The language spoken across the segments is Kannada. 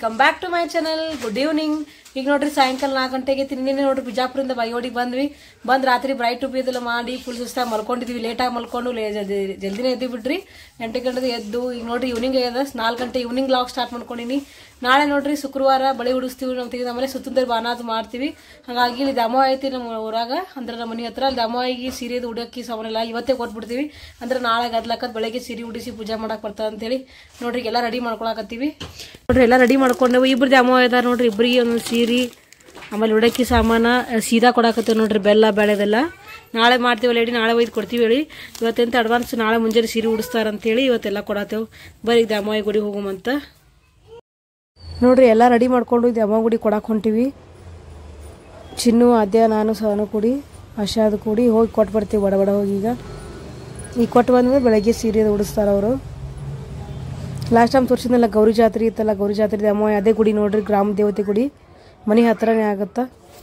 Welcome back to my channel good evening ಈಗ ನೋಡ್ರಿ ಸಾಯಂಕಾಲ ನಾಲ್ಕು ಗಂಟೆಗೆ ತಿನ್ನಿನೇ ನೋಡ್ರಿ ಬಿಜಾಪುರದಿಂದ ಬೈಯೋಡಿಗೆ ಬಂದ್ವಿ ಬಂದ್ ರಾತ್ರಿ ಬ್ರೈಟ್ ಟು ಇದೆಲ್ಲ ಮಾಡಿ ಫುಲ್ ಸುಸ್ತಾಗಿ ಮಲ್ಕೊಂಡಿದ್ವಿ ಲೇಟಾಗಿ ಮಲ್ಕೊಂಡು ಲೇ- ಜಲ್ದಿ- ಜಲ್ದಿನೇ ಎದ್ದು ಬಿಡ್ರಿ ಎಂಟು ಗಂಟೆಗೆ ಎದ್ದು ಈಗ ನೋಡ್ರಿ ಈವ್ನಿಂಗ್ ಆಗ್ಯದ ನಾಲ್ಕು ಗಂಟೆ ಈವ್ನಿಂಗ್ ಲಾಗ್ ಸ್ಟಾರ್ಟ್ ಮಾಡ್ಕೊಂಡಿನಿ ನಾಳೆ ನೋಡ್ರಿ ಶುಕ್ರವಾರ ಬಳಿ ಹುಡಿಸ್ತೀವಿ ನಾವು ತೆಗೆದ ಆಮೇಲೆ ಸುತ್ತಂದ್ರೆ ಬಾನಾದ್ ಮಾಡ್ತೀವಿ ಹಾಗಾಗಿ ಇಲ್ಲಿ ದಮೋ ಐತಿ ನಮ್ಮ ಊರಾಗ ಅಂದ್ರೆ ನಮ್ಮ ಮನೆ ಹತ್ರ ಅಲ್ಲಿ ದಮೋಯಿಗೆ ಸೀರೆದು ಉಡಕ್ಕಿ ಸಾಮಾನೆಲ್ಲ ಇವತ್ತೇ ಕೊಟ್ಬಿಡ್ತೀವಿ ಅಂದ್ರೆ ನಾಳೆ ಗದ್ಲಕ್ಕದ್ ಬೆಳಗ್ಗೆ ಸೀರೆ ಉಡಿಸಿ ಪೂಜೆ ಮಾಡಕ್ ಬರ್ತದ ಅಂತೇಳಿ ನೋಡ್ರಿ ಎಲ್ಲ ರೆಡಿ ಮಾಡ್ಕೊಳಕತ್ತೀವಿ ನೋಡ್ರಿ ಎಲ್ಲ ರೆಡಿ ಮಾಡ್ಕೊಂಡೇವು ಇಬ್ರು ದಮೋ ಇದಾರ ನೋಡ್ರಿ ಇಬ್ರಿಗೆ ಒಂದೊಂದು ಸೀರೆ ಆಮೇಲೆ ಉಡಕ್ಕಿ ಸಾಮಾನ ಅಹ್, ಸೀದಾ ಕೊಡಾಕತ್ತೀವಿ ನೋಡ್ರಿ ಬೆಲ್ಲ ಬೆಳೆದೆಲ್ಲ ನಾಳೆ ಮಾಡ್ತೀವಲ್ಲ ಹೇಳಿ ನಾಳೆ ಒಯ್ದು ಕೊಡ್ತೀವಿ ಹೇಳಿ ಇವತ್ತೆಂತ ಅಡ್ವಾನ್ಸ್ ನಾಳೆ ಮುಂಜಾನೆ ಸೀರೆ ಉಡಿಸ್ತಾರಂತೇಳಿ ಇವತ್ತೆಲ್ಲ ಕೊಡತ್ತೇವು ಬರೀ ದಮೋಯಿ ಗುಡಿ ಹೋಗುಮಂತ ನೋಡ್ರಿ ಎಲ್ಲ ರೆಡಿ ಮಾಡ್ಕೊಂಡು ಇದು ಅಮ್ಮ ಗುಡಿ ಕೊಡಕ್ಕೆ ಹೊಂಟಿವಿ ಚಿನ್ನು ಅದ್ಯ ನಾನು ಸಹನು ಕೂಡಿ ಆಶಾದ ಕೂಡಿ ಹೋಗಿ ಕೊಟ್ಟು ಬರ್ತೀವಿ ಬಡ ಬಡ ಹೋಗಿ ಈಗ ಈಗ ಕೊಟ್ಟು ಬಂದ್ಮೇಲೆ ಬೆಳಗ್ಗೆ ಸೀರೆ ಉಡಿಸ್ತಾರೆ ಅವರು ಲಾಸ್ಟ್ ಟೈಮ್ ತೋರಿಸಿದ್ನಲ್ಲ ಗೌರಿ ಜಾತ್ರೆ ಇತ್ತಲ್ಲ ಗೌರಿ ಜಾತ್ರೆ ಅಮ್ಮ ಅದೇ ಗುಡಿ ನೋಡ್ರಿ ಗ್ರಾಮ ದೇವತೆ ಗುಡಿ ಮನೆ ಹತ್ರನೇ ಆಗುತ್ತಾ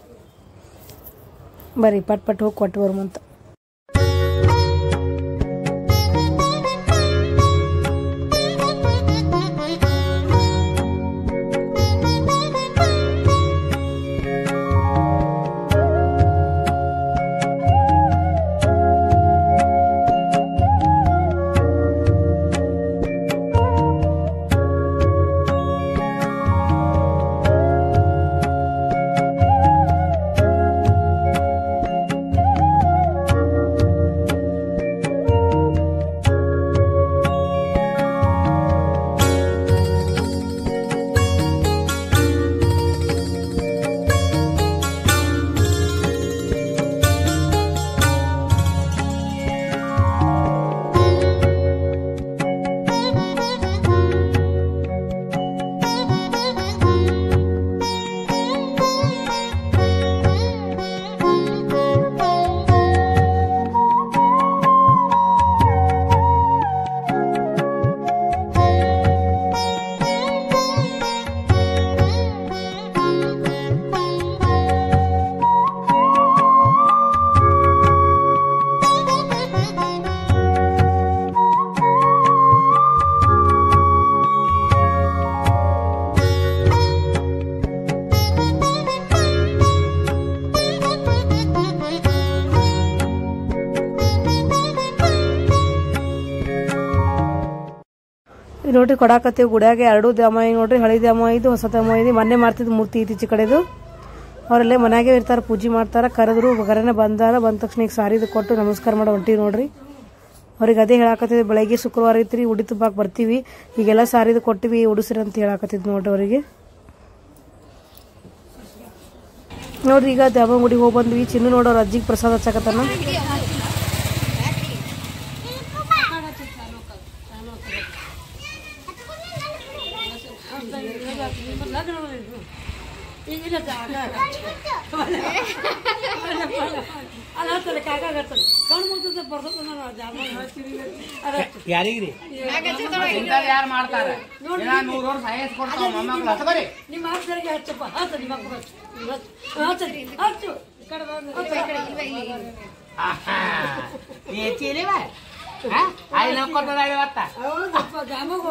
ಬರ್ರಿ ಪಟ್ ಪಟ್ ಹೋಗಿ ಕೊಟ್ಟು ಬರುಮಂತ ಈಗ ನೋಡ್ರಿ ಕೊಡಾಕತ್ತೀವಿ ಗುಡಿಯಾಗ ಎರಡು ದ್ಯಾಮ ನೋಡ್ರಿ ಹಳಿ ದ್ಯಾಮ ಇದು ಹೊಸ ದ್ಯಾಮ ಇದು ಮೊನ್ನೆ ಮಾಡ್ತಿದ್ ಮೂರ್ತಿ ಐತಿ ಈಚೆ ಕಡೆದು ಅವರೆಲ್ಲೇ ಮನ್ಯಾಗೆ ಇರ್ತಾರ ಪೂಜೆ ಮಾಡ್ತಾರ ಕರೆದ್ರು ಒಗರನೆ ಬಂದಾರ ಬಂದ ತಕ್ಷಣ ಈಗ ಸಾರಿದು ಕೊಟ್ಟು ನಮಸ್ಕಾರ ಮಾಡೋ ಹೊಂಟಿವಿ ನೋಡ್ರಿ ಅವ್ರಿಗೆ ಅದೇ ಹೇಳಾಕತ್ತಿದ್ ಬೆಳಗ್ಗೆ ಶುಕ್ರವಾರ ಐತ್ರಿ ಉಡಿ ತುಂಬಾಕ್ ಬರ್ತೀವಿ ಈಗೆಲ್ಲ ಸಾರಿದು ಕೊಟ್ಟಿವಿ ಉಡಿಸ್ರಿ ಅಂತ ಹೇಳಾಕತ್ತಿದ್ ನೋಡ್ರಿ ಅವರಿಗೆ ನೋಡ್ರಿ ಈಗ ದ್ಯಾಮ ಗುಡಿಗೆ ಹೋಗಿ ಬಂದ್ವಿ ಚಿನ್ನು ನೋಡೋರು ಅಜ್ಜಿಗೆ ಪ್ರಸಾದ ಹಚ್ಚಕತ್ತಾನ ಯಾರಿಗ್ರಿ ಇಂಥದ್ ಯಾರು ಮಾಡ್ತಾರ ಇನ್ನ ನೂರ್ ವರ್ಷ ಸೈನ್ಸ್ ಕೊಡ್ತಾವ ಮೊಮ್ಮಕ್ಳು ಹಚ್ಕೋರಿ ನಿಮ್ಮ ಆಪ್ತರಿಗೆ ಹಚ್ಚಪ್ಪ ಹಚ್ಚ ನಿಮ್ಮ ಮಕ್ಕಳು ಹಚ್ಚ ಹಚ್ಚು ಈ ಕಡೆ ಬಂದು ಆಹಾ. ನೀ ಹೆಚ್ಚಿಲಿವ ಅಲ್ಲಿ ನೋಡ್ಕೊತದ ಇವತ್ತ ಹೌದಪ್ಪ ದ್ಯಾಮಗು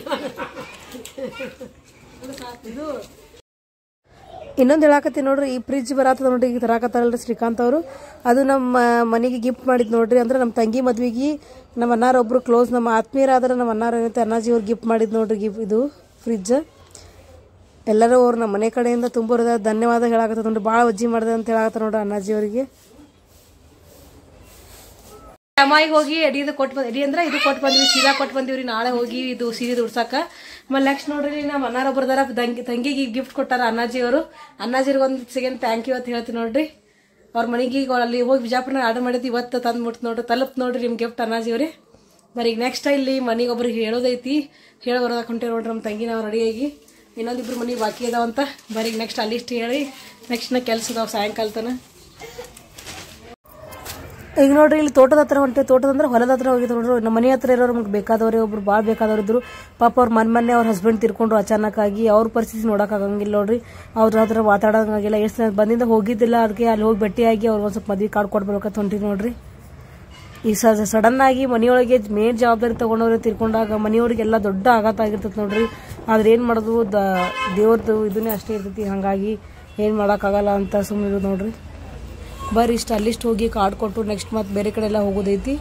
ಇದು ಇನ್ನೊಂದು ಹೇಳಾಕತ್ತೀನಿ ನೋಡ್ರಿ ಈ ಫ್ರಿಜ್ ಬರತ್ತದ ನೋಡ್ರಿ ಈಗ ತರಾಕತ್ತಾರಲ್ರಿ ಶ್ರೀಕಾಂತ್ ಅವರು ಅದು ನಮ್ಮ ಮನೆಗೆ ಗಿಫ್ಟ್ ಮಾಡಿದ್ ನೋಡ್ರಿ ಅಂದ್ರೆ ನಮ್ಮ ತಂಗಿ ಮದ್ವಿಗೆ ನಮ್ಮ ಅಣ್ಣಾರ ಒಬ್ರು ಕ್ಲೋಸ್ ನಮ್ಮ ಆತ್ಮೀಯರಾದ್ರೆ ನಮ್ಮ ಅಣ್ಣಾರ ಏನೈತೆ ಅಣ್ಣಾಜಿ ಅವ್ರು ಗಿಫ್ಟ್ ಮಾಡಿದ್ ನೋಡ್ರಿ ಗಿಫ್ಟ್ ಇದು ಫ್ರಿಜ್ ಎಲ್ಲರೂ ಅವ್ರು ನಮ್ಮ ಮನೆ ಕಡೆಯಿಂದ ತುಂಬ ಹೃದಯ ಧನ್ಯವಾದ ಹೇಳಾಕತ್ತದ ನೋಡ್ರಿ ಭಾಳ ಅಜ್ಜಿ ಮಾಡಿದೆ ಅಂತ ಹೇಳಾಕತ್ತ ನೋಡ್ರಿ ಅಣ್ಣಾಜಿ ಅವರಿಗೆ ಅಮ್ಮಾಯಿಗೆ ಹೋಗಿ ಎಡಿದು ಕೊಟ್ಟು ಬಂದ್ ಎಡಿ ಅಂದ್ರೆ ಇದು ಕೊಟ್ಟು ಬಂದ್ವಿ ಸೀದಾ ಕೊಟ್ಟು ಬಂದಿವ್ರಿ ನಾಳೆ ಹೋಗಿ ಇದು ಸೀರೆ ಉಡ್ಸಾಕ ಆಮೇಲೆ ನೆಕ್ಸ್ಟ್ ನೋಡ್ರಿ ನಮ್ಮ ಅಣ್ಣಾರ ಒಬ್ಬರದಾರ ತಂಗಿ ತಂಗಿಗೆ ಗಿಫ್ಟ್ ಕೊಟ್ಟಾರ ಅಣ್ಣಾಜಿ ಅವರು ಅಣ್ಣಾಜಿಗೆ ಒಂದು ಸೆಕೆಂಡ್ ಥ್ಯಾಂಕ್ ಯು ಅಂತ ಹೇಳ್ತೀನಿ ನೋಡ್ರಿ ಅವ್ರ ಮನೆಗೆ ಈಗ ಅಲ್ಲಿ ಹೋಗಿ ಬಿಜಾಪುರನ ಆರ್ಡರ್ ಮಾಡಿದ್ದು ಇವತ್ತು ತಂದು ಮುಟ್ತು ನೋಡ್ರಿ ತಲುಪ್ ನೋಡ್ರಿ ನಿಮ್ಮ ಗಿಫ್ಟ್ ಅಣ್ಣಾಜಿ ಅವ್ರಿ ಬರೀ ಈಗ ನೆಕ್ಸ್ಟ್ ಇಲ್ಲಿ ಮನೆಗೆ ಒಬ್ರಿಗೆ ಹೇಳೋದೈತಿ ಹೇಳಿ ಬರೋದಕ್ಕೆ ಹೊಂಟೇವಿ ನೋಡ್ರಿ ನಮ್ಮ ತಂಗಿ ನಾವು ರೆಡಿಯಾಗಿ ಇನ್ನೊಂದಿಬ್ರು ಮನೆಗೆ ಬಾಕಿ ಅದಾವಂತ ಬರೀ ನೆಕ್ಸ್ಟ್ ಅಲ್ಲಿ ಇಷ್ಟು ಹೇಳಿ ನೆಕ್ಸ್ಟ್ ನ ಕೆಲಸ ಅದಾವ ಸಾಯಂಕಾಲ ತನ ಈಗ ನೋಡ್ರಿ ಇಲ್ಲಿ ತೋಟದ ಹತ್ರ ಹೊಂಟೆ ತೋಟದ ಅಂದ್ರೆ ಹೊಲದ ಹತ್ರ ಹೋಗಿದ್ರು ನೋಡ್ರಿ ನಮ್ಮ ಮನೆ ಹತ್ರ ಇರೋರು ನಮ್ಗೆ ಬೇಕಾದವ್ರೆ ಒಬ್ರು ಭಾಳ ಬೇಕಾದವ್ರು ಇದ್ರು ಪಾಪ ಅವ್ರ ಮನ್ ಮೊನ್ನೆ ಅವ್ರ ಹಸ್ಬೆಂಡ್ ತಿರ್ಕೊಂಡ್ರು ಅಚಾನಕ್ ಆಗಿ ಅವ್ರ ಪರಿಸ್ಥಿತಿ ನೋಡಕ್ ಆಗಂಗಿಲ್ಲ ನೋಡ್ರಿ ಅವ್ರ ಹತ್ರ ಮಾತಾಡೋಂಗಿಲ್ಲ ಎಷ್ಟು ದಿನ ಬಂದಿಂದ ಹೋಗಿದ್ದಿಲ್ಲ ಅದಕ್ಕೆ ಅಲ್ಲಿ ಹೋಗಿ ಭೇಟಿಯಾಗಿ ಅವ್ರು ಒಂದ್ ಸ್ವಲ್ಪ ಮದ್ವೆ ಕಾರ್ಡ್ ಕೊಡ್ಬೇಕಂತ ಹೊಂಟಿವಿ ನೋಡ್ರಿ ಈ ಸಡನ್ ಆಗಿ ಮನೆಯೊಳಗೆ ಮೇನ್ ಜವಾಬ್ದಾರಿ ತಗೊಂಡವ್ರೆ ತಿರ್ಕೊಂಡಾಗ ಮನೆಯೊಳಗೆಲ್ಲ ದೊಡ್ಡ ಆಘಾತ ಆಗಿರ್ತೈತೆ ನೋಡ್ರಿ ಆದ್ರೆ ಏನು ಮಾಡೋದು ದ ದೇವ್ರದ್ದು ಇದನ್ನೇ ಅಷ್ಟೇ ಇರ್ತೈತಿ ಹಾಗಾಗಿ ಏನು ಮಾಡೋಕ್ಕಾಗಲ್ಲ ಅಂತ ಸುಮ್ಮನೆ ನೋಡ್ರಿ ಬರ್ರಿ ಇಷ್ಟು ಅಲ್ಲಿಷ್ಟು ಹೋಗಿ ಕಾರ್ಡ್ ಕೊಟ್ಟು ನೆಕ್ಸ್ಟ್ ಮತ್ತೆ ಬೇರೆ ಕಡೆ ಎಲ್ಲ ಹೋಗೋದೈತಿ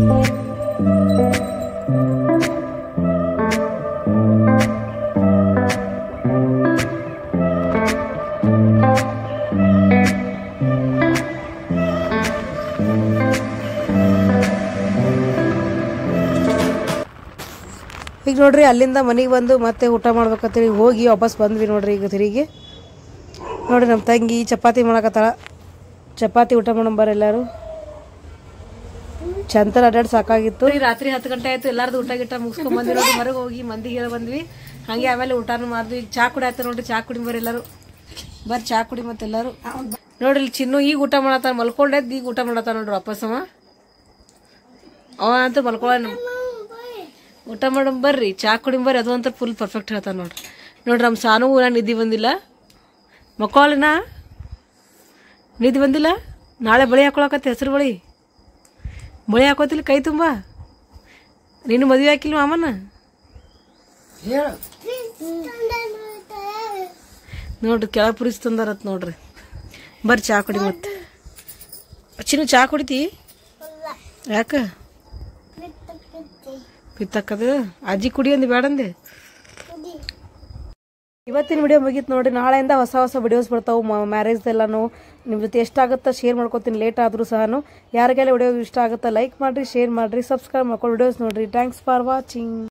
ಈಗ ನೋಡ್ರಿ ಅಲ್ಲಿಂದ ಮನೆಗೆ ಬಂದು ಮತ್ತೆ ಊಟ ಮಾಡ್ಬೇಕಂತೇಳಿ ಹೋಗಿ ವಾಪಸ್ ಬಂದ್ವಿ ನೋಡ್ರಿ ಈಗ ತಿರುಗಿ ನೋಡ್ರಿ ನಮ್ಮ ತಂಗಿ ಚಪಾತಿ ಮಾಡಕತ್ತಾಳ ಚಪಾತಿ ಊಟ ಮಾಡಂಬಾರ ಎಲ್ಲರೂ ಚಂತರ ಅಡ್ಡಾಡ್ ಸಾಕಾಗಿತ್ತು ರಾತ್ರಿ ಹತ್ತು ಗಂಟೆ ಆಯ್ತು ಎಲ್ಲಾರ್ದು ಊಟ ಗಿಟ್ಟ ಮುಗಿಸ್ಕೊಂಡ್ ಬಂದ್ವಿ ನೋಡಿ ಹೊರಗೆ ಹೋಗಿ ಮಂದಿಗೆ ಹೇಳಿ ಬಂದ್ವಿ ಹಂಗೆ ಆಮೇಲೆ ಊಟನೂ ಮಾಡಿದ್ವಿ ಈಗ ಚಾ ಕುಡಿ ಆಯ್ತು ನೋಡ್ರಿ ಚಾ ಕುಡಿ ಬರ್ರಿ ಎಲ್ಲರೂ ಬರ್ರಿ ಚಾ ಕುಡಿ ಮತ್ತೆ ಎಲ್ಲರೂ ನೋಡ್ರಿ ಇಲ್ಲಿ ಚಿನ್ನು ಈಗ ಊಟ ಮಾಡತ್ತಾನ ಮಲ್ಕೊಂಡೆದ್ದು ಈಗ ಊಟ ಮಾಡತ್ತಾನ ನೋಡ್ರಿ ವಾಪಸ್ ಅವ ಅವ ಅಂತ ಮಲ್ಕೊಳ್ಳ ಊಟ ಮಾಡಮ್ ಬರ್ರಿ ಚಾ ಕುಡಿಮ್ ಬರ್ರಿ ಅದು ಅಂತ ಫುಲ್ ಪರ್ಫೆಕ್ಟ್ ಹೇಳ್ತಾನ ನೋಡ್ರಿ ನೋಡ್ರಿ ನಮ್ಮ ಸಾನು ಊರಾಗ ನಿದ್ದೆ ಬಂದಿಲ್ಲ ಮಕ್ಕೋಳಿನ ನಿದ್ದೆ ಬಂದಿಲ್ಲ ನಾಳೆ ಬಳಿ ಹಾಕೊಳಕತ್ತೆ ಹೆಸರು ಬಳಿ ಬಳಿ ಹಾಕೋತಿಲ್ಲ ಕೈ ತುಂಬ ನೀನು ಮದುವೆ ಹಾಕಿಲ್ವ ಅಮ್ಮನ ನೋಡ್ರಿ ಕೆಳಗೆ ಪುರಿಸ್ ತಂದಾರತ್ ನೋಡ್ರಿ ಬರ್ರಿ ಚಾ ಕುಡಿ ಮತ್ತೆ ಚಿನ್ನು ಚಾ ಕುಡಿತಿ ಯಾಕ ಪಿತ್ತಕ್ಕದು ಅಜ್ಜಿ ಕುಡಿ ಅಂದಿ ಬೇಡಂದೆ ಇವತ್ತಿನ ವಿಡಿಯೋ ಮುಗೀತು ನೋಡಿ ನಾಳೆಯಿಂದ ಹೊಸ ಹೊಸ ವಿಡಿಯೋಸ್ ಬರ್ತಾವೆ ಮ್ಯಾರೇಜ್ದೆಲ್ಲನು ನಿಮ್ಮ ಜೊತೆ ಎಷ್ಟಾಗುತ್ತಾ ಶೇರ್ ಮಾಡ್ಕೊತೀನಿ ಲೇಟ್ ಆದರೂ ಸಹ ಯಾರಿಗೆಲ್ಲ ವಿಡಿಯೋ ಇಷ್ಟ ಆಗುತ್ತಾ ಲೈಕ್ ಮಾಡಿರಿ ಶೇರ್ ಮಾಡಿರಿ ಸಬ್ಸ್ಕ್ರೈಬ್ ಮಾಡ್ಕೊಂಡು ವಿಡಿಯೋಸ್ ನೋಡಿರಿ ಥ್ಯಾಂಕ್ಸ್ ಫಾರ್ ವಾಚಿಂಗ್